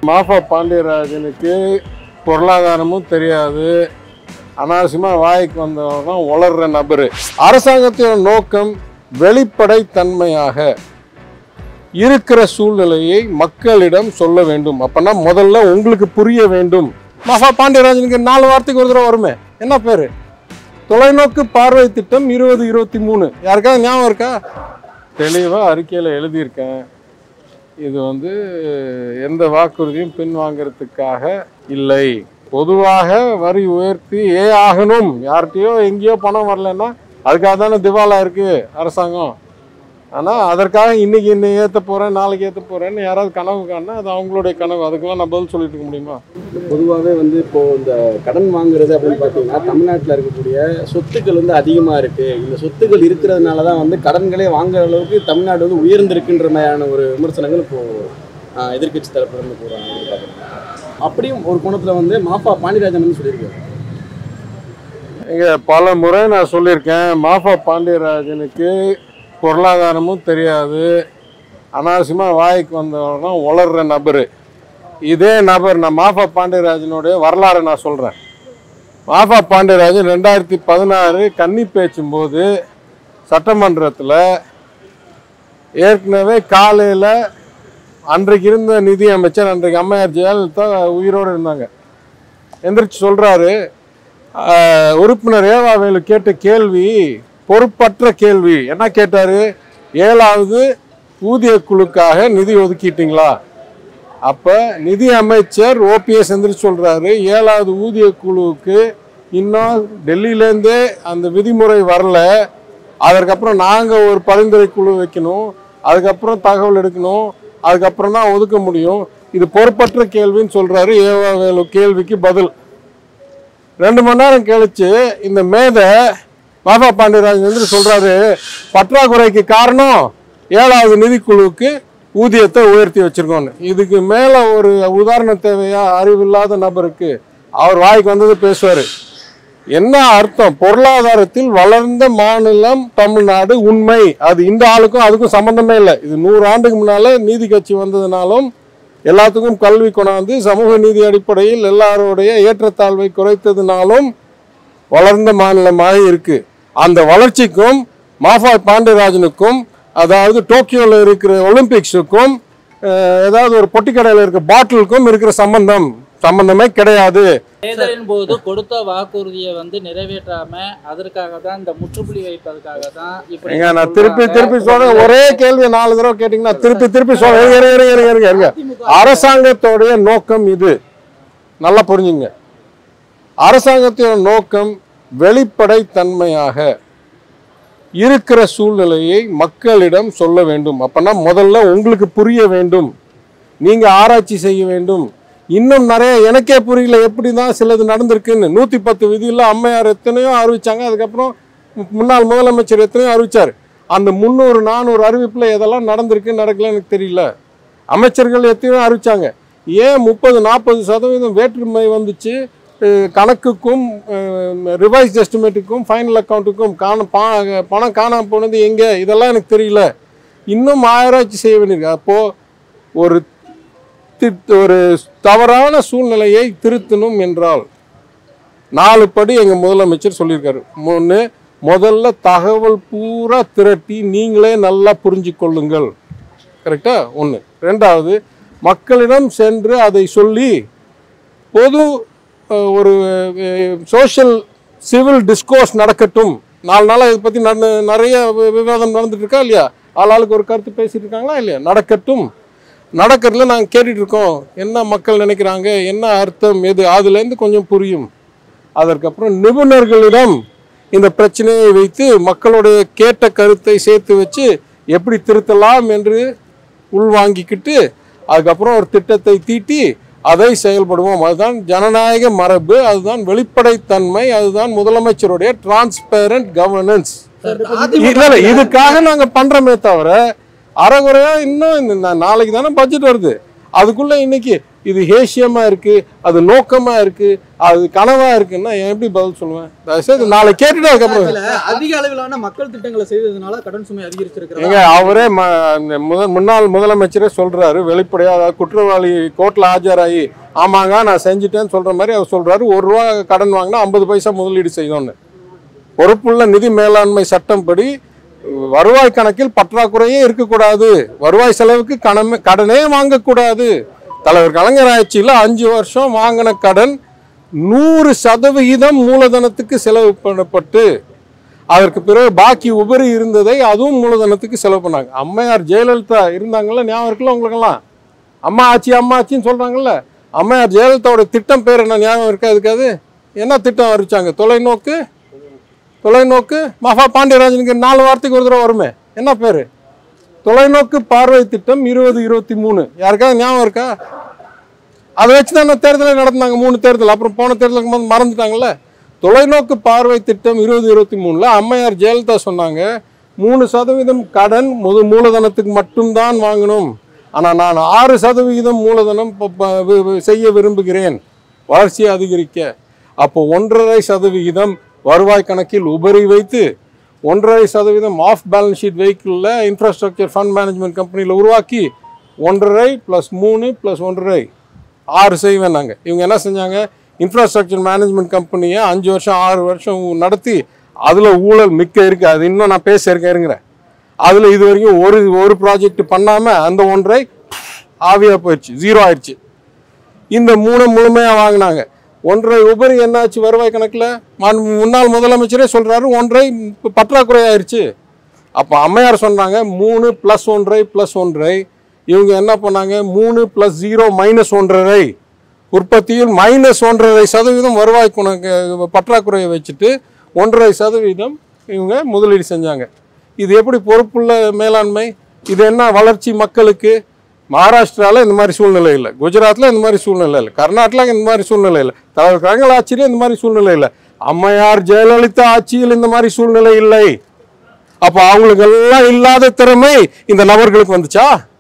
மாஃபா பாண்டியராஜனுக்கு பொருளாதாரமும் தெரியாது அனாவசியமாக வாய்க்கு வந்தவன் தான் உளர்ற நபர் அரசாங்கத்தோட நோக்கம் வெளிப்படைத்தன்மையாக இருக்கிற சூழ்நிலையை மக்களிடம் சொல்ல வேண்டும் அப்பனா முதல்ல உங்களுக்கு புரிய வேண்டும் மாஃபா பாண்டியராஜனுக்கு நாலு வாரத்துக்கு ஒரு தடவை வருமே என்ன பேர் தொலைநோக்கு பார்வை திட்டம் இருபது இருபத்தி மூணு யாருக்காவது ஞாபகம் இருக்கா தெளிவாக அறிக்கையில் எழுதியிருக்கேன் இது வந்து எந்த வாக்குறுதியும் பின்வாங்கிறதுக்காக இல்லை பொதுவாக வரி உயர்த்தி ஏ ஆகணும் யார்கிட்டயோ எங்கேயோ பணம் வரலன்னா அதுக்காக தானே திவாலா இருக்கு அரசாங்கம் ஆனால் அதற்காக இன்னைக்கு இன்னை ஏற்ற போகிறேன் நாளைக்கு ஏற்ற போகிறேன்னு யாராவது கனவு காணா அது அவங்களுடைய கனவு அதுக்கெல்லாம் நான் பதில் சொல்லிட்டு இருக்க முடியுமா பொதுவாகவே வந்து இப்போ இந்த கடன் வாங்குறது அப்படின்னு பார்த்தீங்கன்னா தமிழ்நாட்டில் இருக்கக்கூடிய சொத்துக்கள் வந்து அதிகமாக இருக்கு இந்த சொத்துக்கள் இருக்கிறதுனால தான் வந்து கடன்களே வாங்குற அளவுக்கு தமிழ்நாடு வந்து உயர்ந்திருக்குன்ற மாதிரியான ஒரு விமர்சனங்கள் இப்போ எதிர்கட்சி தரப்புல இருந்து போகிறாங்க அப்படியும் ஒரு கோணத்தில் வந்து மாப்பா பாண்டியராஜன் வந்து சொல்லியிருக்காரு இங்கே பல முறை நான் சொல்லியிருக்கேன் மாஃபா பாண்டியராஜனுக்கு பொருளாதாரமும் தெரியாது அனாவசியமாக வாய்க்கு வந்தவன் தான் உளர்ற நபர் இதே நபர் நான் மாஃபா பாண்டியராஜனுடைய வரலாறை நான் சொல்கிறேன் மாஃபா பாண்டியராஜன் ரெண்டாயிரத்தி பதினாறு கன்னி பேச்சும்போது சட்டமன்றத்தில் ஏற்கனவே காலையில் அன்றைக்கு இருந்த நிதி அமைச்சர் அன்றைக்கு அம்மையார் ஜெயலலிதா உயிரோடு இருந்தாங்க எந்திரிச்சு சொல்கிறாரு உறுப்பினர் ஏவாவேலு கேட்ட கேள்வி பொறுப்பற்ற கேள்வி என்ன கேட்டாரு ஏழாவது ஊதிய குழுக்காக நிதி ஒதுக்கிட்டீங்களா அப்போ நிதி அமைச்சர் ஓபிஎஸ் எந்திரிச்சு சொல்கிறாரு ஏழாவது ஊதிய குழுவுக்கு இன்னும் டெல்லியிலேருந்தே அந்த விதிமுறை வரல அதற்கப்புறம் நாங்கள் ஒரு பரிந்துரை குழு வைக்கணும் அதுக்கப்புறம் தகவல் எடுக்கணும் அதுக்கப்புறம் தான் ஒதுக்க முடியும் இது பொறுப்பற்ற கேள்வின்னு சொல்கிறாரு ஏவாவேலு கேள்விக்கு பதில் ரெண்டு மணி நேரம் கழிச்சு இந்த மேதை மாபா பாண்டியராஜன் வந்து சொல்றாரு பற்றாக்குறைக்கு காரணம் ஏழாவது நிதிக்குழுவுக்கு ஊதியத்தை உயர்த்தி வச்சிருக்கோன்னு இதுக்கு மேல ஒரு உதாரணம் தேவையா அறிவில்லாத நபருக்கு அவர் வாய்க்கு வந்தது பேசுவாரு என்ன அர்த்தம் பொருளாதாரத்தில் வளர்ந்த மாநிலம் தமிழ்நாடு உண்மை அது இந்த ஆளுக்கும் அதுக்கும் சம்பந்தமே இல்லை இது நூறு ஆண்டுக்கு முன்னால நீதி கட்சி வந்ததுனாலும் எல்லாத்துக்கும் கல்வி கொண்டாந்து சமூக நீதி அடிப்படையில் எல்லாருடைய ஏற்றத்தாழ்வை குறைத்ததுனாலும் வளர்ந்த மாநிலமாக இருக்கு அந்த வளர்ச்சிக்கும் மாஃபா பாண்டியராஜனுக்கும் அதாவது டோக்கியோவில் இருக்கிற ஒலிம்பிக்ஸுக்கும் அஹ், ஏதாவது ஒரு பொட்டிக்கடையில் இருக்க பாட்டிலுக்கும் இருக்கிற சம்பந்தம் சம்பந்தமே கிடையாது தேர்தலின் போது கொடுத்த வாக்குறுதியை வந்து நிறைவேற்றாம அதற்காக தான் இந்த முற்றுப்புள்ளி வைப்பதற்காக தான் இப்படி ஏங்க நான் திருப்பி சொல்றாங்க. திருப்பி சொல்றேன் ஒரே கேள்வி நாலு தடவை கேட்டீங்கன்னா திருப்பி திருப்பி சொல்றேன் இருங்க, இருங்க, இருங்க, இருங்க, இருங்க. அதிமுக அரசாங்கத்தோடைய நோக்கம் இது நல்லா புரிஞ்சுங்க அரசாங்கத்தோட நோக்கம் வெளிப்படைத்தன்மையாக இருக்கிற சூழ்நிலையை மக்களிடம் சொல்ல வேண்டும் அப்பனா முதல்ல உங்களுக்கு புரிய வேண்டும் நீங்க ஆராய்ச்சி செய்ய வேண்டும் இன்னும் நிறைய எனக்கே புரியல எப்படி தான் சிலது நடந்திருக்குன்னு நூத்தி பத்து விதியில் அம்மையார் எத்தனையோ அறிவிச்சாங்க அதுக்கப்புறம் மு- முன்னாள் முதலமைச்சர் எத்தனையோ அறிவிச்சார் அந்த முந்நூறு நானூறு அறிவிப்புல எதெல்லாம் நடந்திருக்கு நடக்கல எனக்கு தெரியல அமைச்சர்கள் எத்தனையோ அறிவிச்சாங்க ஏன் முப்பது நாற்பது சதவீதம் வேற்றுமை வந்துச்சு அஹ் கணக்குக்கும் ரிவைஸ் எஸ்டிமேட்டுக்கும் ஃபைனல் அக்கௌண்ட்டுக்கும் காண பா- பணம் காணாம போனது எங்கே இதெல்லாம் எனக்கு தெரியல இன்னும் ஆராய்ச்சி செய்ய வேண்டியிருக்கு அப்போது ஒரு தி- ஒரு தவறான சூழ்நிலையை திருத்தணும் என்றால் நாலு படி எங்கள் முதலமைச்சர் சொல்லியிருக்காரு ஒன்று முதல்ல தகவல் பூரா திரட்டி நீங்களே நல்லா புரிஞ்சு கொள்ளுங்கள் கரெக்டா ஒன்று ரெண்டாவது மக்களிடம் சென்று அதை சொல்லி பொது அஹ், ஒரு சோஷியல் சிவில் டிஸ்கோர்ஸ் நடக்கட்டும் நாலு நாளாக இதை பற்றி நடந்து நிறைய வி- விவாதம் நடந்துட்டு இருக்கா இல்லையா ஆளாளுக்கு ஒரு கருத்து பேசிட்டு இருக்காங்களா இல்லையா நடக்கட்டும் நடக்கிறதுல நாங்கள் கேட்டுட்டு இருக்கோம் என்ன மக்கள் நினைக்கிறாங்க என்ன அர்த்தம் எது அதுலேருந்து கொஞ்சம் புரியும் அதற்கப்புறம் நிபுணர்களிடம் இந்த பிரச்சனையை வைத்து மக்களுடைய கேட்ட கருத்தை சேர்த்து வச்சு எப்படி திருத்தலாம் என்று உள்வாங்கிக்கிட்டு அதுக்கப்புறம் ஒரு திட்டத்தை தீட்டி அதை செயல்படுவோம் அதுதான் ஜனநாயக மரபு அதுதான் வெளிப்படைத்தன்மை அதுதான் முதலமைச்சருடைய டிரான்ஸ்பேரண்ட் கவர்னன்ஸ் இல்ல இல்ல இதுக்காக நாங்க பண்றோமே தவிர அறகுறையா இன்னும் இந்த நா- நாளைக்கு தானே பட்ஜெட் வருது அதுக்குள்ள இன்னைக்கு இது ஹேஷியமா இருக்கு அது நோக்கமா இருக்கு அது கனவா இருக்குன்னா எப்படி பதில் சொல்லுவேன் தயவுசெய்து நாளை கேட்டுட்டு அதுக்கப்புறம் இதுல அதிக அளவிலான மக்கள் திட்டங்களை செய்ததுனால கடன் சுமை அதிகரிச்சிருக்கிறாங்க ஏங்க அவரே ம- அந்த முத- முன்னாள் முதலமைச்சரே சொல்றாரு வெளிப்படையா அதாவது குற்றவாளி கோர்ட்ல ஆஜராகி ஆமாங்க நான் செஞ்சுட்டேன்னு சொல்ற மாதிரி அவர் சொல்றாரு ஒரு ரூபா கடன் வாங்கினா ஐம்பது பைசா முதலீடு செய்யணும்னு பொறுப்புள்ள நிதி மேலாண்மை சட்டம் படி வருவாய் கணக்கில் பற்றாக்குறையே இருக்கக்கூடாது வருவாய் செலவுக்கு கணமே கடனே வாங்கக்கூடாது தலைவர் கலைஞர் ஆட்சியில் அஞ்சு வருஷம் வாங்கின கடன் நூறு சதவிகிதம் மூலதனத்துக்கு செலவு பண்ணப்பட்டு அதற்கு பிறகு பாக்கி உபரி இருந்ததை அதுவும் மூலதனத்துக்கு செலவு பண்ணாங்க அம்மையார் ஜெயலலிதா இருந்தாங்கல்ல ஞாபகம் இருக்குல்ல உங்களுக்கெல்லாம் அம்மா ஆச்சி அம்மா ஆச்சின்னு சொல்றாங்கல்ல அம்மையார் ஜெயலலிதாவோட திட்டம் பேர் என்ன ஞாபகம் இருக்கா அதுக்காது என்ன திட்டம் அறிவிச்சாங்க தொலைநோக்கு தொலைநோக்கு மகா பாண்டியராஜனுக்கு நாலு வாரத்துக்கு ஒரு தடவை வருமே என்ன பேர் தொலைநோக்கு பார்வை திட்டம் இருபது இருபத்தி மூணு யாருக்காவது ஞாபகம் இருக்கா அதை வச்சு தானே தேர்தலை நடந்தாங்க மூணு தேர்தல் அப்புறம் போன தேர்தலுக்கு போது மறந்துட்டாங்கல்ல தொலைநோக்கு பார்வை திட்டம் இருபது இருபத்தி மூணுல அம்மையார் ஜெயலலிதா சொன்னாங்க மூணு சதவீதம் கடன் முது மூலதனத்துக்கு மட்டும்தான் வாங்கணும் ஆனால் நான் ஆறு சதவிகிதம் மூலதனம் ப- ப- வி- வி- செய்ய விரும்புகிறேன் வளர்ச்சியை அதிகரிக்க அப்போ ஒன்றரை சதவிகிதம் வருவாய் கணக்கில் உபரி வைத்து ஒன்றரை சதவீதம் ஆஃப் பேலன்ஸ் ஷீட் வெஹிக்கிளில் இன்ஃப்ராஸ்ட்ரக்சர் ஃபண்ட் மேனேஜ்மெண்ட் கம்பெனியில் உருவாக்கி ஒன்றரை ப்ளஸ் மூணு ப்ளஸ் ஒன்றரை ஆறு செய்வேன் நாங்கள் இவங்க என்ன செஞ்சாங்க இன்ஃப்ராஸ்ட்ரக்சர் மேனேஜ்மெண்ட் கம்பெனியை அஞ்சு வருஷம் ஆறு வருஷம் நடத்தி அதில் ஊழல் மிக்க இருக்குது அது இன்னும் நான் பேச இருக்கேன் இருங்கிறேன் அதில் இது வரைக்கும் ஒரு ஒரு ப்ராஜெக்ட் பண்ணாமல் அந்த ஒன்றை ஆவியாக போயிடுச்சு ஜீரோ ஆயிடுச்சு இந்த மூணு முழுமையாக வாங்கினாங்க ஒன்றை உபரி என்னாச்சு வருவாய் கணக்கில் முன்னாள் முதலமைச்சரே சொல்கிறாரு ஒன்றை பற்றாக்குறை ஆயிடுச்சு அப்போ அம்மையார் சொன்னாங்க மூணு ப்ளஸ் ஒன்றை ப்ளஸ் ஒன்றை இவங்க என்ன பண்ணாங்க மூணு ப்ளஸ் ஜீரோ மைனஸ் ஒன்றரை உற்பத்தியில் மைனஸ் ஒன்றரை சதவீதம் வருவாய் குணக்கு பற்றாக்குறையை வச்சுட்டு ஒன்றரை சதவீதம் இவங்க முதலீடு செஞ்சாங்க இது எப்படி பொறுப்புள்ள மேலாண்மை இது என்ன வளர்ச்சி மக்களுக்கு மகாராஷ்டிராவில் இந்த மாதிரி சூழ்நிலை இல்லை குஜராத்தில் இந்த மாதிரி சூழ்நிலை இல்லை கர்நாடகாவில் இந்த மாதிரி சூழ்நிலை இல்லை தலைவர் கலைஞர் ஆட்சியிலே இந்த மாதிரி சூழ்நிலை இல்லை அம்மையார் ஜெயலலிதா ஆட்சியில் இந்த மாதிரி சூழ்நிலை இல்லை அப்போ அவங்களுக்கு எல்லாம் இல்லாத திறமை இந்த நபர்களுக்கு வந்துச்சா